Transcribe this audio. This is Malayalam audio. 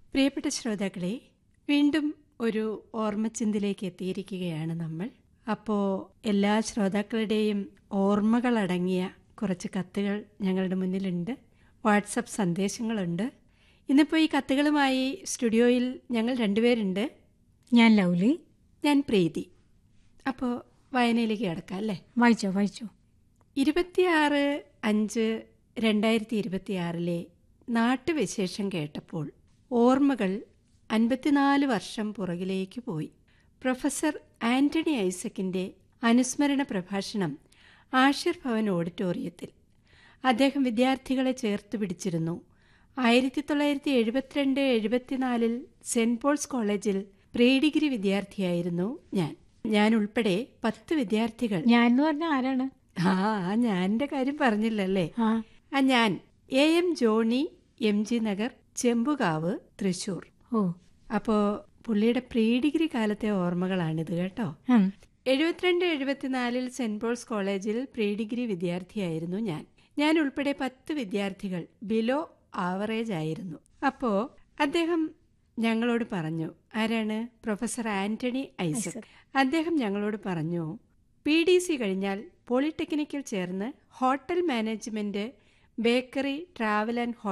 പ്രിയപ്പെട്ട ശ്രോതാക്കളെ വീണ്ടും ഒരു ഓർമ്മച്ചിന്തിലേക്ക് എത്തിയിരിക്കുകയാണ് നമ്മൾ അപ്പോൾ എല്ലാ ശ്രോതാക്കളുടെയും ഓർമ്മകളടങ്ങിയ കുറച്ച് കത്തുകൾ ഞങ്ങളുടെ മുന്നിലുണ്ട് വാട്സപ്പ് സന്ദേശങ്ങളുണ്ട് ഇന്നിപ്പോൾ ഈ കത്തുകളുമായി സ്റ്റുഡിയോയിൽ ഞങ്ങൾ രണ്ടുപേരുണ്ട് ഞാൻ ലൗലി ഞാൻ പ്രീതി അപ്പോൾ വായനയിലേക്ക് കിടക്കാം അല്ലേ വായിച്ചോ വായിച്ചോ ഇരുപത്തിയാറ് അഞ്ച് രണ്ടായിരത്തി ഇരുപത്തിയാറിലെ നാട്ടുവിശേഷം കേട്ടപ്പോൾ ഓർമ്മകൾ അൻപത്തിനാല് വർഷം പുറകിലേക്ക് പോയി പ്രൊഫസർ ആന്റണി ഐസക്കിന്റെ അനുസ്മരണ പ്രഭാഷണം ആഷിർ ഭവൻ ഓഡിറ്റോറിയത്തിൽ അദ്ദേഹം വിദ്യാർത്ഥികളെ ചേർത്ത് പിടിച്ചിരുന്നു ആയിരത്തി തൊള്ളായിരത്തി എഴുപത്തിരണ്ട് എഴുപത്തിനാലിൽ സെന്റ് പോൾസ് കോളേജിൽ പ്രീ ഡിഗ്രി വിദ്യാർത്ഥിയായിരുന്നു ഞാൻ ഞാൻ ഉൾപ്പെടെ പത്ത് വിദ്യാർത്ഥികൾ ഞാൻ എന്ന് പറഞ്ഞ ആരാണ് ആ ആ ഞാൻ്റെ കാര്യം പറഞ്ഞില്ലല്ലേ ആ ആ ഞാൻ A M Johnny M G Nagar Chembukavu Thrissur ഓ അപ്പോൾ പുള്ളിയുടെ പ്രീ ഡിഗ്രി കാലത്തെ ഓർമ്മകളാണിത് കേട്ടോ ഉം. എഴുപത്തിരണ്ട് എഴുപത്തിനാലിൽ സെന്റ് പോൾസ് കോളേജിൽ പ്രീ ഡിഗ്രി വിദ്യാർത്ഥിയായിരുന്നു ഞാൻ ഞാൻ ഉൾപ്പെടെ പത്ത് വിദ്യാർത്ഥികൾ ബിലോ ആവറേജ് ആയിരുന്നു അപ്പോൾ അദ്ദേഹം ഞങ്ങളോട് പറഞ്ഞു ആരാണ് പ്രൊഫസർ ആന്റണി ഐസക് അദ്ദേഹം ഞങ്ങളോട് പറഞ്ഞു പി ഡി സി കഴിഞ്ഞാൽ പോളിടെക്നിക്കിൽ ചേർന്ന് hotel management bakery travel and